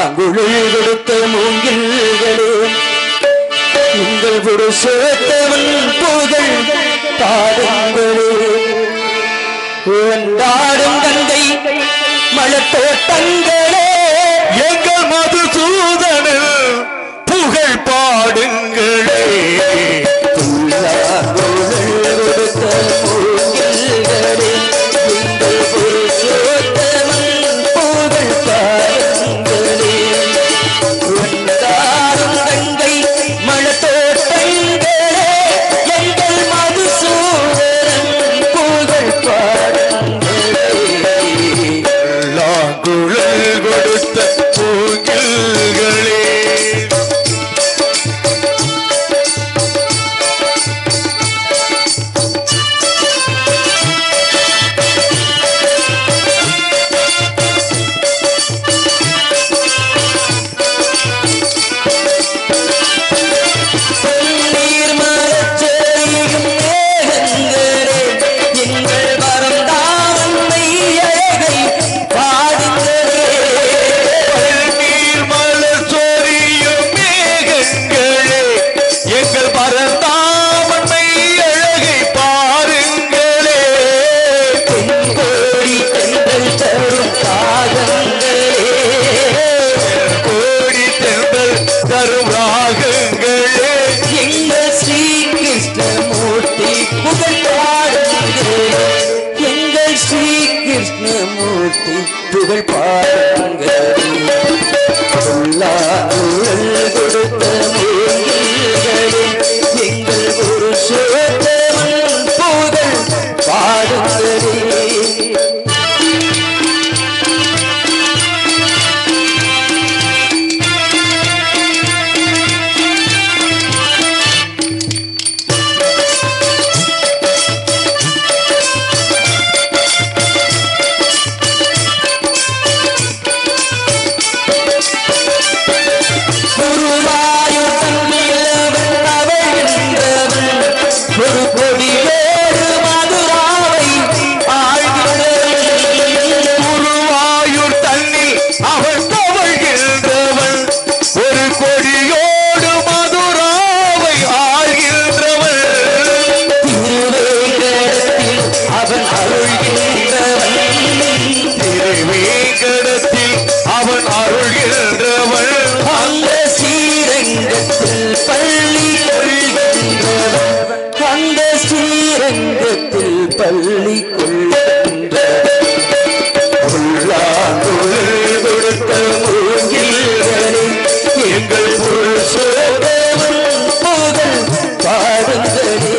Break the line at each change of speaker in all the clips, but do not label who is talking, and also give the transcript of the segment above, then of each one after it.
புல்லாங்குழல் கொடுத்த மூங்கில்களே உங்கள் புருஷோத்தவன் புகழ் பாடுங்களே உண்டாடும் கங்கை மலத்தோட்டங்களே
எங்கள் மதுசூதனில் புகழ் பாடுங்களே
புல்லாங்குழல் கொடுத்த மூங்கில்களே உங்கள் புருஷோத்தவன் புகழ் பாடுங்களே உண்டாடும் கங்கை மலத்தோட்டங்களே எங்கள் மதுசூதரன் புகழ் பாடுங்களே
லாங்குழல் கொடுத்த பூங்கில்களே
நீர் மரச்செடியும் மேகங்களே, எங்கள் வரந்தாமை அழகை பாடுங்களே.
நீர் மலர் சொரியும் மேகங்களே எங்கள் பரந்தாமன்மை அழகை பாருங்களே
தென்கோடி தென்றல் தரும் காகங்களே.
கோடி தென்றல் தரும் ராகங்களே
எங்கள் ஸ்ரீ கிருஷ்ணமூர்த்தி புகழ் பாடுங்களே. எங்கள் ஸ்ரீ கிருஷ்ணமூர்த்தி புகழ் பாடுங்களே உள்ளாருள் கொடுத்த மூங்கில்களே, எங்கள் புருஷோத்தமன் புகழ் பாடுங்களே குருவாயூர் தன்னிலவன் அவழ்கின்றவன் ஒரு கொடியோடு மதுராவை ஆழ்கிறவன்
குருவாயூர் தன்னில் அவன் தவழ்கின்றவன் ஒரு கொடியோடு மதுராவை ஆழ்கின்றவன்
திருவேங்கடத்தில் அவன் அருள்கின்றவன்
திருவேங்கடத்தில் அவன் அருள்கின்றவன்
அந்த ஸ்ரீரங்கத்தில் பள்ளி கொள்கின்றவன் அந்த ஸ்ரீரங்கத்தில் பள்ளி கொள்கின்றவன் உள்ளாங்குழல் கொடுத்த மூங்கில்களே எங்கள் புருஷோதவன் புகழ் பாடுங்களே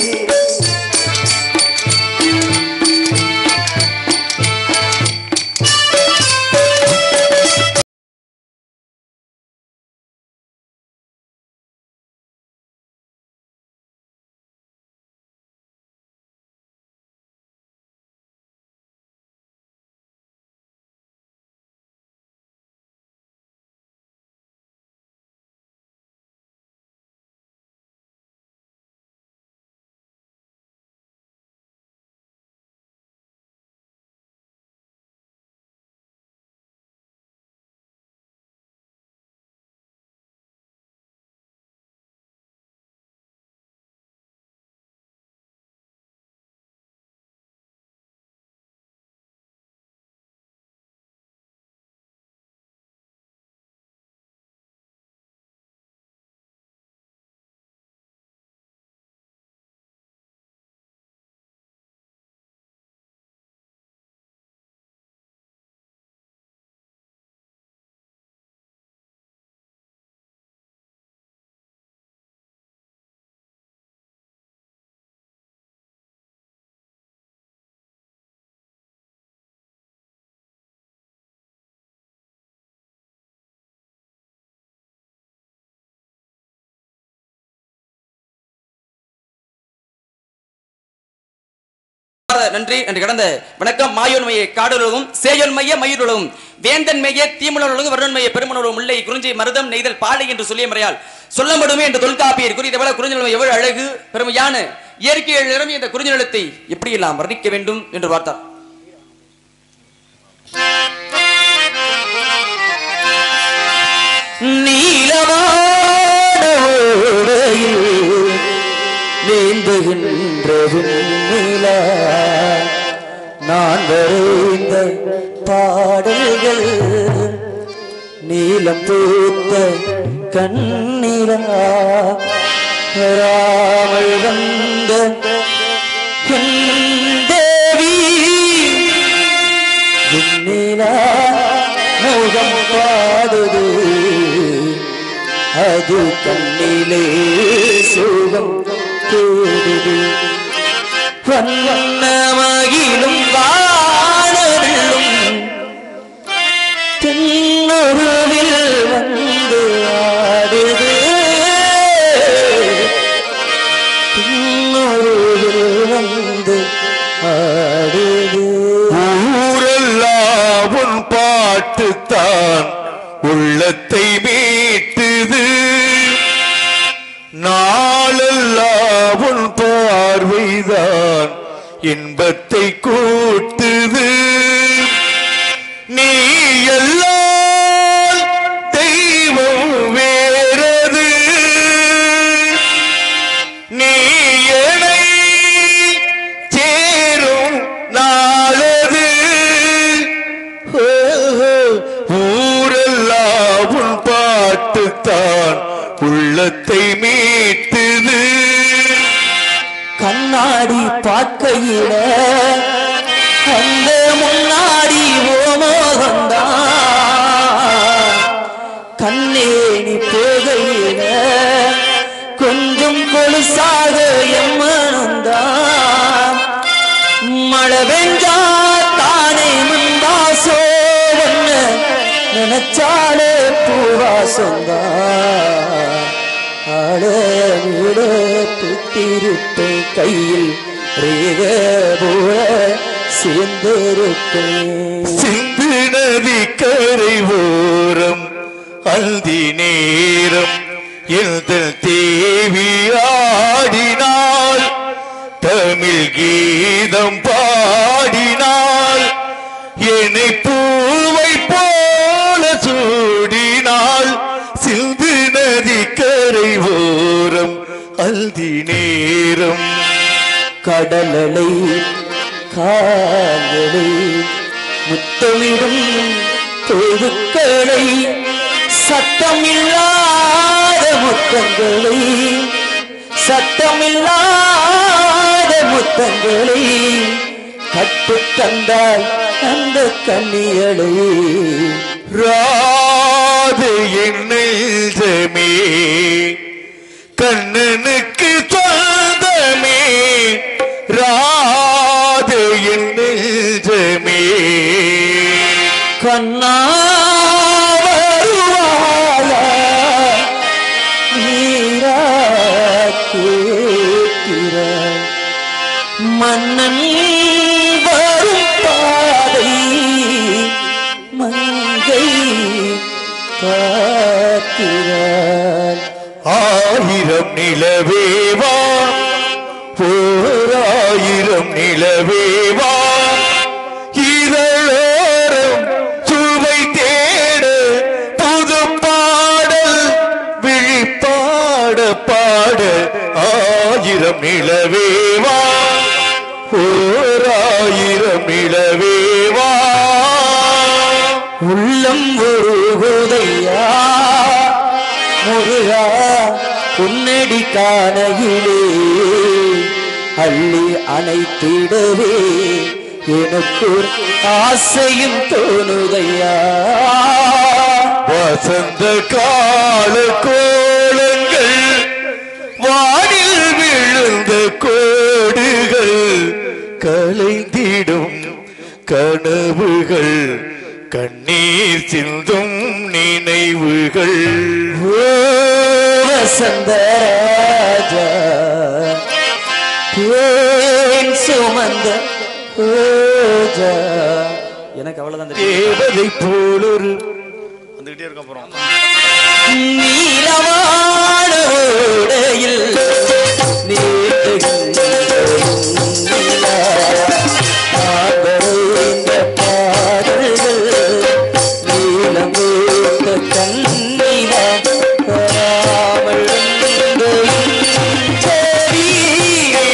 நன்றி நன்றி கடந்த வணக்கம் மாயோன்மையை காடுலகும் சேயோன்மைய மயிருலகும் வேந்தன் மைய தீமுலகும் வருணன்மைய பெருமனுலகம் முல்லை குறிஞ்சி மருதம் நெய்தல் பாலை என்று சொல்லிய முறையால் சொல்லப்படுமே என்ற தொல்காப்பியர் குறித்த போல குறிஞ்சி எவ்வளவு அழகு பெருமையான இயற்கை நிறமிய இந்த குறிஞ்சி நிலத்தை எப்படியெல்லாம் வர்ணிக்க வேண்டும் என்று பார்த்தார்
நீந்துகின்ற விண்ணிலா நான் வரைந்த பாடல்கள் நீலம் பூத்த கண்ணீரா ராமல் வந்த என் தேவி விண்ணிலா முகம் பாடுது அது கண்ணிலே சுகம் தேடுது வண்ணமகிலும் வாழவில்லும் தென்னுருவில் வந்து ஆடுது தென்னுருவில் வந்து ஆடுது
ஊரெல்லாம் உன் பாட்டுத்தான் உள்ளத்தை மீட்டுது நாளெல்லாம் உன் பார்வைதான் இன்பத்தை கூட்டுது நீ எல்லாம் தெய்வம் வேறது நீ என்னை சேரும் நாளது ஊரெல்லாம் உன் பாட்டுத்தான் உள்ளத்தை மீட்டுது
கண்ணாடி பார்க்கையில அந்த முன்னாடி ஓமோகந்தான் கண்ணேணி போகையில கொஞ்சம் கொலுசாக எம்மனந்தான் மழை வெஞ்சா தானே முந்தாசோ ஒன்னு நினைச்சாலே பூவாசந்தான் ஆளவிட புத்திருப்பேன் கையில் ரேக போல சேர்ந்திருப்பேன்
சிந்து நதி கரை ஓரம் அந்தி நேரம் எழுத தேவி ஆடினாள் தமிழ் கீதம் பாடினாள் என்னை பூவை போல சூடினாள் சிந்து நதி கரை ஓரம் அல்தி நேரம்
கடலலை கால்களை முத்தமிடும் தொழுக்களை சத்தமில்லாத முத்தங்களை சத்தமில்லாத முத்தங்களை கட்டுத் தந்தாய் அந்த கண்ணியலை
ராது என் நெஞ்சமே கண்ணனுக்கு சொந்தமே ராது என் நெஞ்சமே
கண்ணா வருவாயா நீரா கேட்கிறாய் மன்னன் வரும் பாதை மங்கை பார்க்கிறாய்
ஆயிரம் நிலவேவா ஓராயிரம் நிலவேவா இதழோரம் சுவை தேட புது பாடல் விழிப்பாட பாட ஆயிரம் நிலவேவா ஓராயிரம் நிலவேவா
உள்ளம் ஒரு உதையா முருகா உன்னடி காணையிலே அள்ளி அணைத்திடவே எனக்கு ஒரு ஆசையும் தோணுதையா
வசந்த கால கோலங்கள் வானில் விழுந்த கோடுகள் கலைந்திடும் கனவுகள் கண்ணீர் சிந்தும் நினைவுகள்
ஓ வசந்தராஜா தேன் சுமந்த ரோஜா எனக்கு அவ்வளவுதான் தெரியும்
தேவதை போலொரு
நீலவான ஓடையில் நீட்டுகின்ற நிலா. நான் வரைந்த பாடல்கள் நீலம் வேந்த கண்ணிலா. வராமல் வந்த என் செடி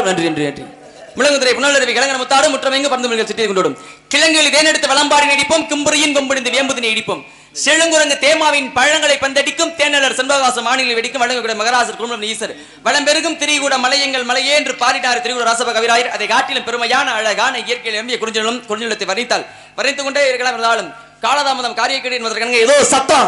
கொண்டாடும் நன்றி நன்றி நன்றி முழங்குதுறை புனலருவி கிழங்கன முத்தாடு முற்றமெங்கு பறந்து மில்கள் சிட்டியை கொண்டோடும் கிழங்குகளில் தேனெடுத்து வளம்பாடி நடிப்போம் கிம்புரியின் கொம்பிடிந்து வேம்புதினை இடிப்போம் செழுங்குரங்கு தேமாவின் பழங்களை பந்தடிக்கும் தேனலர் செண்பகாசம் மாநில வெடிக்கும் வழங்கக்கூடிய மகராசர் குடும்பம் ஈசர் வளம் பெருகும் திரிகூட மலையங்கள் மலையே என்று பாடினார் திரிகூட ராசப கவிராயர் அதை காட்டிலும் பெருமையான அழகான இயற்கையில் எம்பிய குறிஞ்சலும் குறிஞ்சலத்தை வர்ணித்தால் வர்ணித்துக் கொண்டே இருக்கலாம் இருந்தாலும் காலதாமதம் காரியக்கடி என்பதற்கான ஏதோ சத்தம்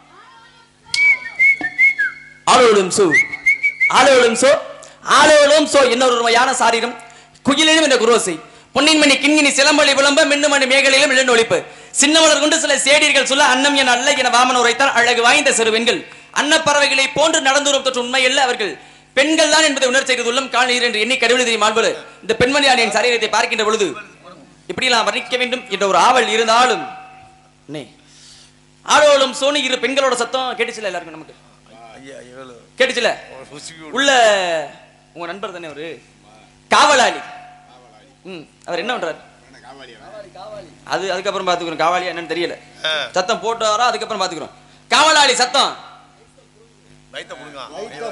ஆளோடும் சோ ஆளோடும் சோ ஆளோடும் சோ இன்னொரு உண்மையான சாரீரம் குயிலிலும் இந்த குரோசை பொன்னின் மணி கிண்கினி சிலம்பொலி விளம்ப மின்னுமணி மேகலையிலும் இழந்து ஒழிப்பு சின்னமலர் கொண்டு சில சேடிகள் சொல்ல அன்னம் என அல்ல என வாமன உரைத்தால் அழகு வாய்ந்த சிறுவெண்கள் அன்னப்பறவைகளை போன்று நடந்துரும் தொற்று உண்மையல்ல அவர்கள் பெண்கள் தான் என்பதை உணர்ச்சி உள்ளம் காணீர் என்று எண்ணி கடவுள் தெரியும் மாண்பு இந்த பெண்மணியானின் சரீரத்தை பார்க்கின்ற பொழுது இப்படியெல்லாம் வர்ணிக்க வேண்டும் என்ற ஒரு ஆவல் இருந்தாலும் அண்ணே, ஆளோளும் சோனி இரு பெண்களோட சத்தம் கேட்டுச்சுல எல்லாருக்கும் நமக்கு
ஐயா இவ்வளவு
கேட்டுச்சுல
ருசிக்கு
உள்ள உங்க நண்பர் தானே அவரு காவலாளி ம் அவர் என்ன பண்றாரு அது அதுக்கப்புறம் பாத்துக்கிறோம் காவாலி என்னன்னு தெரியல
ஆ.
சத்தம் போட்டாரோ அதுக்கப்புறம் பாத்துக்கிறோம் காவலாளி சத்தம்
வயித்த முடுங்க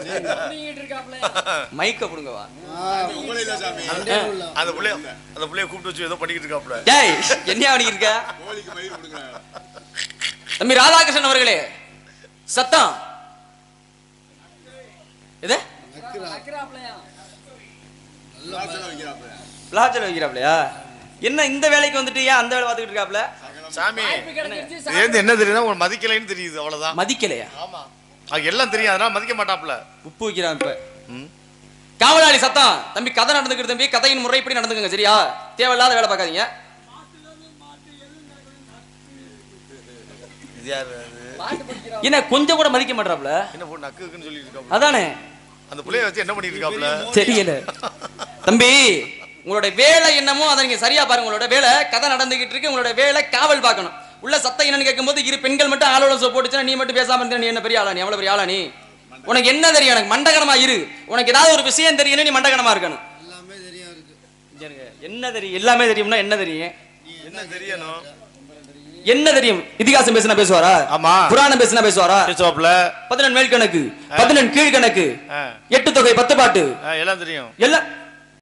மைக்க புடுங்கவா
அந்த புள்ளைய அந்த புள்ளைய கூப்பிட்டு வச்சு ஏதோ பண்ணிக்கிட்டு இருக்காப்ல
டேய் என்ன அவனுக்கு இருக்க தம்பி ராதாகிருஷ்ணன் அவர்களே சத்தம் இது பிளாச்சல வைக்கிறாப்லையா என்ன இந்த வேலைக்கு வந்துட்டு ஏன் அந்த வேலை பார்த்துக்கிட்டு இருக்காப்ல
சாமி இது என்ன தெரியுதா உன் மதிக்கலைன்னு தெரியுது அவ்வளவுதான்
மதிக்கலையா
ஆமா அது எல்லாம் தெரியும் அதனால மதிக்க மாட்டாப்ல
உப்பு வைக்கிறான் இப்ப
ம்.
காவலாளி சத்தம் தம்பி கதை நடந்துக்கிட்டு தம்பி கதையின் முறைப்படி நடந்துக்கங்க சரியா தேவையில்லாத வேலை பார்க்காதீங்க
இது யாரு அது
என்ன கொஞ்சம் கூட மதிக்க மாட்டாப்ல
என்ன போட்டு நக்குன்னு சொல்லிட்டு இருக்காப்ல
அதானே
அந்த புள்ளைய வச்சு என்ன பண்ணிட்டு இருக்காப்ல
தெரியல தம்பி உங்களோட வேலை என்னமோ அதை நீங்க சரியா பாருங்க உங்களோட வேலை கதை நடந்துகிட்டு இருக்கு உங்களோட வேலை காவல் பார்க்கணும் உள்ள சத்தம் என்னன்னு கேட்கும்போது இரு பெண்கள் மட்டும் ஆளோட சோ போட்டுச்சுன்னா நீ மட்டும் பேசாம இருந்தா நீ என்ன பெரிய ஆளா நீ எவ்வளவு பெரிய ஆளா நீ உனக்கு என்ன தெரியும் எனக்கு மண்டகனமா இரு உனக்கு ஏதாவது ஒரு விஷயம் தெரியணும் நீ மண்டகனமா இருக்கணும் இங்க என்ன தெரியும் எல்லாமே தெரியும்னா என்ன தெரியும்
என்ன தெரியணும்
என்ன தெரியும் இதிகாசம் பேசினா பேசுவாரா
ஆமா.
புராணம் பேசினா பேசுவாரா
பேசுவாப்ல
பதினெண் மேல் கணக்கு பதினெண் கீழ் கணக்கு
ஆ.
எட்டு தொகை பத்து பாட்டு
ஆ, எல்லாம் தெரியும்
எல்லாம்